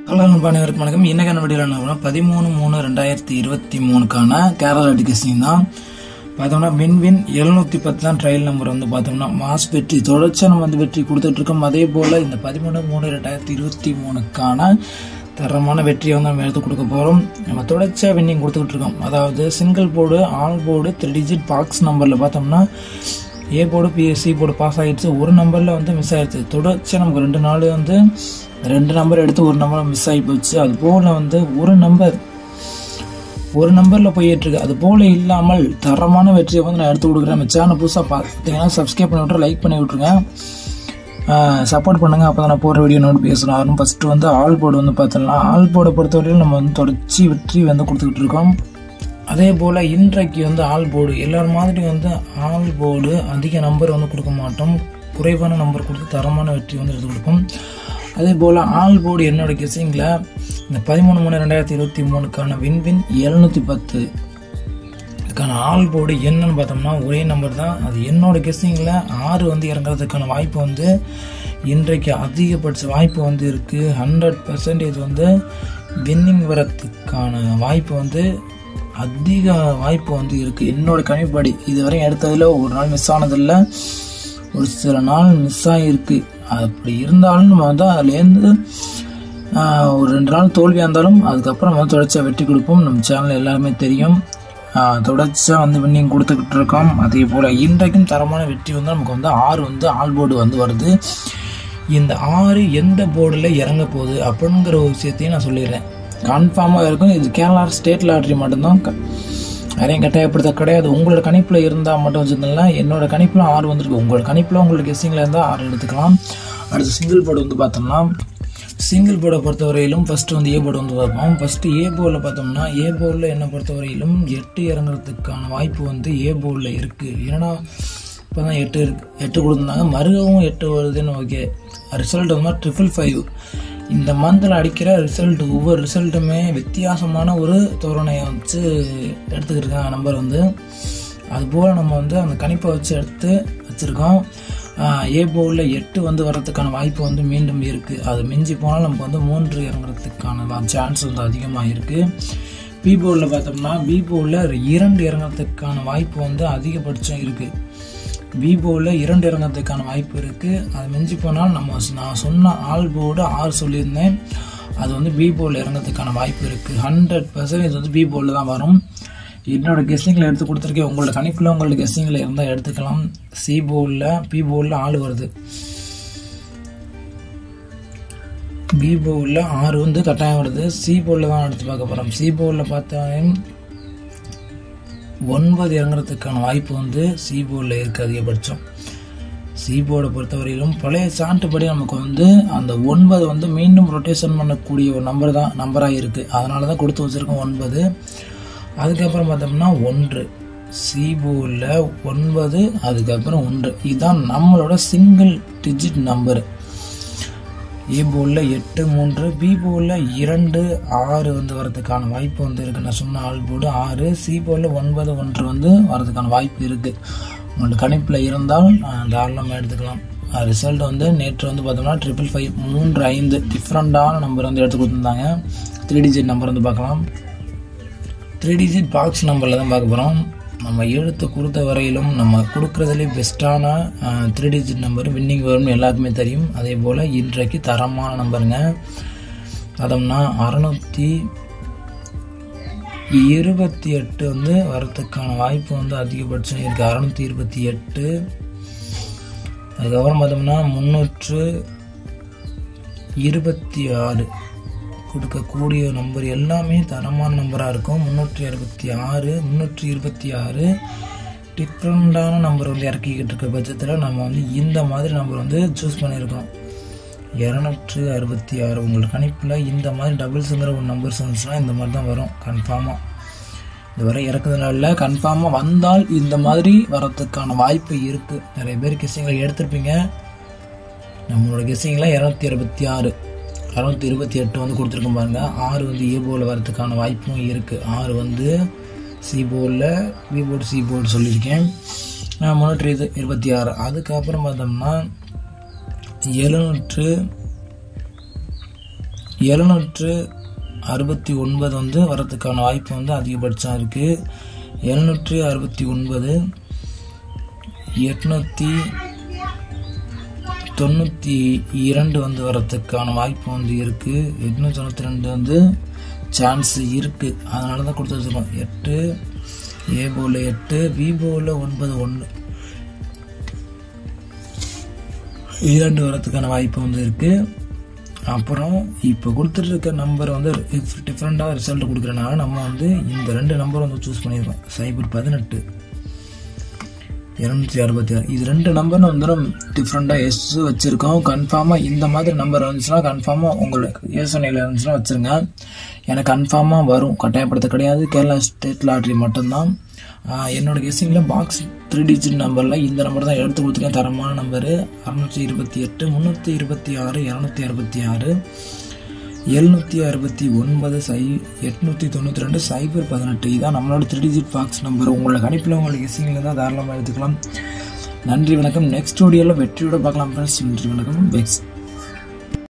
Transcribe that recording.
hello நண்பா அனைவருக்கும் வணக்கம் இன்னைக்கான வீடியோவில் என்ன பண்ணோம் பதிமூணு மூணு ரெண்டாயிரத்தி இருபத்தி மூணுக்கான கேரளா டிகஸ்டிங் தான் பார்த்தோம்னா வின் வின் எழுநூத்தி பத்து தான் ட்ரையல் நம்பர் வந்து பார்த்தோம்னா மாஸ் வெற்றி தொடர்ச்சியாக நம்ம வந்து வெற்றி கொடுத்துட்டு இருக்கோம் அதே போல் இந்த பதிமூணு மூணு ரெண்டாயிரத்தி இருபத்தி மூணுக்கான தரமான வெற்றியை வந்து நம்ம எடுத்து கொடுக்க போகிறோம் நம்ம தொடர்ச்சியாக வின்னிங் கொடுத்துக்கிட்டு இருக்கோம் அதாவது single board all board three digit box நம்பரில் பார்த்தோம்னா A board BSC board pass ஆகிடுச்சு ஒரு நம்பரில் வந்து மிஸ் ஆயிடுச்சு தொடர்ச்சியாக நமக்கு ரெண்டு நாள் வந்து ரெண்டு நம்பர் எடுத்து ஒரு நம்பர் மிஸ் ஆகி போச்சு அது போல் வந்து ஒரு நம்பர் ஒரு நம்பரில் போயிட்டு இருக்கு அது போல் இல்லாமல் தரமான வெற்றியை வந்து நான் எடுத்து கொடுக்குறேன் நம்ம சேனல் புதுசாக பார்த்தீங்கன்னா சப்ஸ்கிரைப் பண்ணி விட்ரு லைக் பண்ணி விட்ருங்க சப்போர்ட் பண்ணுங்க அப்போ தான் நான் போகிற வீடியோ நோட்டிஃபிகேஷன் ஆகும் ஃபஸ்ட்டு வந்து ஆல் போர்டு வந்து பார்த்தோம்னா ஆல் போர்டை பொறுத்தவரையில் நம்ம வந்து தொடர்ச்சி வெற்றி வந்து கொடுத்துக்கிட்டு இருக்கோம் அதே போல் இன்றைக்கு வந்து ஆல் போர்டு எல்லார் மாதிரி வந்து ஆல் போர்டு அதிக நம்பர் வந்து கொடுக்க மாட்டோம் குறைவான நம்பர் கொடுத்து தரமான வெற்றி வந்து எடுத்து கொடுப்போம் அதே போல் ஆல் போர்டு என்னோட கெஸிங்கில் இந்த பதிமூணு மூணு ரெண்டாயிரத்தி இருபத்தி மூணுக்கான வின் வின் எழுநூற்றி பத்து இதுக்கான ஆல் போர்டு என்னன்னு பார்த்தோம்னா ஒரே நம்பர் தான் அது என்னோட கெஸ்ஸிங்கில் ஆறு வந்து இறங்குறதுக்கான வாய்ப்பு வந்து இன்றைக்கு அதிகபட்ச வாய்ப்பு வந்து இருக்குது ஹண்ட்ரட் பர்சன்டேஜ் வந்து வின்னிங் வரத்துக்கான வாய்ப்பு வந்து அதிக வாய்ப்பு வந்து இருக்குது என்னோட கணிப்படி இதுவரை எடுத்ததில் ஒரு நாள் மிஸ் ஆனதில்லை ஒரு சில நாள் மிஸ் ஆகிருக்கு அப்படி இருந்தாலும் நம்ம வந்து அதுலேருந்து ஒரு ரெண்டு நாள் தோல்வியாக இருந்தாலும் அதுக்கப்புறம் வந்து தொடர்ச்சியாக வெற்றி கொடுப்போம் நம்ம சேனல் எல்லாருமே தெரியும் தொடர்ச்சியாக வந்து வின்னிங் கொடுத்துக்கிட்டு இருக்கோம் அதே போல் இன்றைக்கும் தரமான வெற்றி வந்து நமக்கு வந்து ஆறு வந்து ஆல் போர்டு வந்து வருது இந்த ஆறு எந்த போர்டில் இறங்க போகுது அப்படிங்கிற ஒரு விஷயத்தையும் நான் சொல்லிடுறேன் கன்ஃபார்மாக இருக்கும் இது கேரளா ஸ்டேட் லாட்ரி மட்டும்தான் யாரையும் கட்டாயப்படுத்த கிடையாது உங்களோட கணிப்பில் இருந்தால் மட்டும் வச்சுருந்தீங்கன்னா என்னோட கணிப்பில் ஆறு வந்துருக்கு உங்களோட கணிப்பில் உங்களோட கெஸ்ஸிங்கில் இருந்தால் ஆறு எடுத்துக்கலாம் அடுத்து சிங்கிள் போர்டு வந்து பார்த்தோம்னா சிங்கிள் போர்டை பொறுத்தவரையிலும் ஃபஸ்ட்டு வந்து ஏ போர்டு வந்து பார்ப்போம் ஃபஸ்ட்டு ஏ போர்டில் பார்த்தோம்னா ஏ போர்டில் என்னை பொறுத்தவரையிலும் எட்டு இறங்குறதுக்கான வாய்ப்பு வந்து ஏ போர்டில் இருக்குது ஏன்னா இப்போ தான் எட்டு இருக்கு எட்டு கொடுத்துருந்தாங்க மறுகவும் எட்டு வருதுன்னு ஓகே ரிசல்ட் வந்து ட்ரிபிள் ஃபைவ் இந்த மந்தில் அடிக்கிற ரிசல்ட் ஒவ்வொரு ரிசல்ட்டுமே வித்தியாசமான ஒரு தோரணையை வச்சு எடுத்துக்கிட்டு இருக்காங்க நம்பர் வந்து அதுபோல் நம்ம வந்து அந்த கணிப்பை வச்சு எடுத்து வச்சுருக்கோம் ஏ போர்டில் எட்டு வந்து வர்றதுக்கான வாய்ப்பு வந்து மீண்டும் இருக்குது அது மிஞ்சி போனால் நமக்கு வந்து மூன்று இறங்குறதுக்கான சான்ஸ் வந்து அதிகமாக இருக்குது பி போர்டில் பார்த்தோம்னா பி போர்டில் இரண்டு இறங்குறதுக்கான வாய்ப்பு வந்து அதிகபட்சம் இருக்குது பி போர்டில் இரண்டு இறங்கிறதுக்கான வாய்ப்பு இருக்குது அது மிஞ்சி போனால் நம்ம நான் சொன்ன ஆல் போர்டு ஆறு சொல்லியிருந்தேன் அது வந்து பி போர்டில் இறங்கிறதுக்கான வாய்ப்பு இருக்குது ஹண்ட்ரட் பர்சன்டேஜ் வந்து பி போர்டில் தான் வரும் என்னோட கெஸ்டிங்கில் எடுத்து கொடுத்துருக்கேன் உங்களோட கணிப்பில் உங்களோட கெஸ்டிங்கில் இருந்தால் எடுத்துக்கலாம் சி போர்டில் பி போர்டில் ஆள் வருது பி போர்டில் ஆறு வந்து கட்டாயம் வருது சி போர்டில் தான் எடுத்து பார்க்க போகிறோம் சி போர்டில் பார்த்தாலும் ஒன்பது இறங்குறதுக்கான வாய்ப்பு வந்து சி போர்டில் இருக்குது அதிகபட்சம் சி போர்டை பொறுத்தவரையிலும் பழைய சான்றுபடி நமக்கு வந்து அந்த ஒன்பது வந்து மீண்டும் ரொட்டேஷன் பண்ணக்கூடிய ஒரு நம்பர் தான் நம்பராக இருக்குது அதனால தான் கொடுத்து வச்சுருக்கோம் ஒன்பது அதுக்கப்புறம் பார்த்தோம்னா ஒன்று சி போர்டில் ஒன்பது அதுக்கப்புறம் ஒன்று இதுதான் நம்மளோட சிங்கிள் டிஜிட் நம்பரு ஏ போர்டில் எட்டு மூன்று பி போர்டில் இரண்டு ஆறு வந்து வரதுக்கான வாய்ப்பு வந்து இருக்குது நான் சொன்ன ஆள் போர்டு ஆறு சி போர்டில் ஒன்பது ஒன்று வந்து வரதுக்கான வாய்ப்பு இருக்குது உங்களோட கணிப்பில் இருந்தால் தாராளமாக எடுத்துக்கலாம் ரிசல்ட் வந்து நேற்று வந்து பார்த்தோம்னா ட்ரிபிள் ஃபைவ் மூன்று ஐந்து டிஃப்ரெண்ட்டான நம்பர் வந்து எடுத்து கொடுத்துருந்தாங்க த்ரீ டிஜிட் நம்பர் வந்து பார்க்கலாம் த்ரீ டிஜிட் பாக்ஸ் நம்பரில் தான் பார்க்க போகிறோம் நம்ம எழுத்து கொடுத்த வரையிலும் நம்ம கொடுக்குறதுலே பெஸ்ட்டான த்ரீ டிஜிட் நம்பர் வின்னிங் வரும்னு எல்லாருக்குமே தெரியும் அதே போல் இன்றைக்கு தரமான நம்பருங்க அதோம்னா அறநூற்றி இருபத்தி எட்டு வந்து வரத்துக்கான வாய்ப்பு வந்து அதிகபட்சம் இருக்குது அறநூற்றி இருபத்தி எட்டு அதுக்கப்புறம் பார்த்தோம்னா முந்நூற்று இருபத்தி ஆறு கொடுக்கக்கூடிய நம்பர் எல்லாமே தரமான நம்பராக இருக்கும் முந்நூற்றி அறுபத்தி ஆறு முந்நூற்றி இருபத்தி ஆறு டிஃப்ரெண்ட்டான நம்பர் வந்து இறக்கிக்கிட்டு இருக்க பட்சத்தில் நம்ம வந்து இந்த மாதிரி நம்பர் வந்து சூஸ் பண்ணியிருக்கோம் இரநூற்று அறுபத்தி ஆறு உங்களோட கணிப்பில் இந்த மாதிரி டபுள்ஸுங்கிற ஒரு நம்பர்ஸ் வந்துச்சுன்னா இந்த மாதிரி தான் வரும் கன்ஃபார்மாக இதுவரை இறக்குறதுனால கன்ஃபார்மாக வந்தால் இந்த மாதிரி வரத்துக்கான வாய்ப்பு இருக்குது நிறைய பேர் கெஸ்ஸிங்களை எடுத்திருப்பீங்க நம்மளோட கெஸ்ஸிங்கில் இரநூத்தி அறுபத்தி ஆறு அறுநூத்தி இருபத்தி எட்டு வந்து கொடுத்துருக்கோம் பாருங்க ஆறு வந்து ஏ போர்டில் வரதுக்கான வாய்ப்பும் இருக்குது ஆறு வந்து சி போர்டில் பி போர்டு சி போர்டு சொல்லியிருக்கேன் முன்னூற்றி இது இருபத்தி ஆறு அதுக்கப்புறம் பார்த்தோம்னா எழுநூற்று எழுநூற்று அறுபத்தி ஒன்பது வந்து வரதுக்கான வாய்ப்பு வந்து அதிகபட்சம் இருக்குது எழுநூற்றி அறுபத்தி ஒன்பது எட்நூற்றி தொண்ணூற்றி இரண்டு வந்து வரதுக்கான வாய்ப்பு வந்து இருக்குது எட்நூற்றி தொண்ணூற்றி ரெண்டு வந்து சான்ஸ் இருக்குது அதனால தான் கொடுத்து வச்சுருக்கோம் எட்டு ஏ போல எட்டு பி போல ஒன்பது ஒன்று இரண்டு வரதுக்கான வாய்ப்பு வந்து இருக்குது அப்புறம் இப்போ கொடுத்துட்டு இருக்க நம்பர் வந்து டிஃப்ரெண்ட்டாக ரிசல்ட் கொடுக்குறனால நம்ம வந்து இந்த ரெண்டு நம்பர் வந்து சூஸ் பண்ணியிருக்கோம் சைபர் பதினெட்டு இரநூத்தி அறுபத்தி ஆறு இது ரெண்டு நம்பர் வந்து டிஃப்ரெண்ட்டாக எஸ் வச்சுருக்கோம் கன்ஃபார்மாக இந்த மாதிரி நம்பர் வந்துச்சுன்னா கன்ஃபார்மாக உங்களுக்கு யோசனையில் இருந்துச்சுன்னா வச்சுருங்க எனக்கு கன்ஃபார்மாக வரும் கட்டாயப்படுத்த கிடையாது கேரளா ஸ்டேட் லாட்ரி மட்டும்தான் என்னோட கெஸ்ஸிங்கில் பாக்ஸ் த்ரீ டிஜிட் நம்பரில் இந்த நம்பர் தான் எடுத்து கொடுத்துருக்கேன் தரமான நம்பரு அறுநூற்றி இருபத்தி எட்டு முந்நூற்றி இருபத்தி ஆறு இரநூத்தி அறுபத்தி ஆறு எழுநூற்றி அறுபத்தி ஒன்பது சை எட்நூற்றி தொண்ணூற்றி ரெண்டு சைபர் பதினெட்டு இதான் நம்மளோட த்ரீ டிஜிட் பாக்ஸ் நம்பர் உங்களுக்கு அனுப்பில் உங்களுக்கு கெஸ்ஸிங்கில் தான் தாராளமாக எடுத்துக்கலாம் நன்றி வணக்கம் நெக்ஸ்ட் வீடியோவில் வெற்றியோட பார்க்கலாம் ஃப்ரெண்ட்ஸ் நன்றி வணக்கம் பெக்ஸ்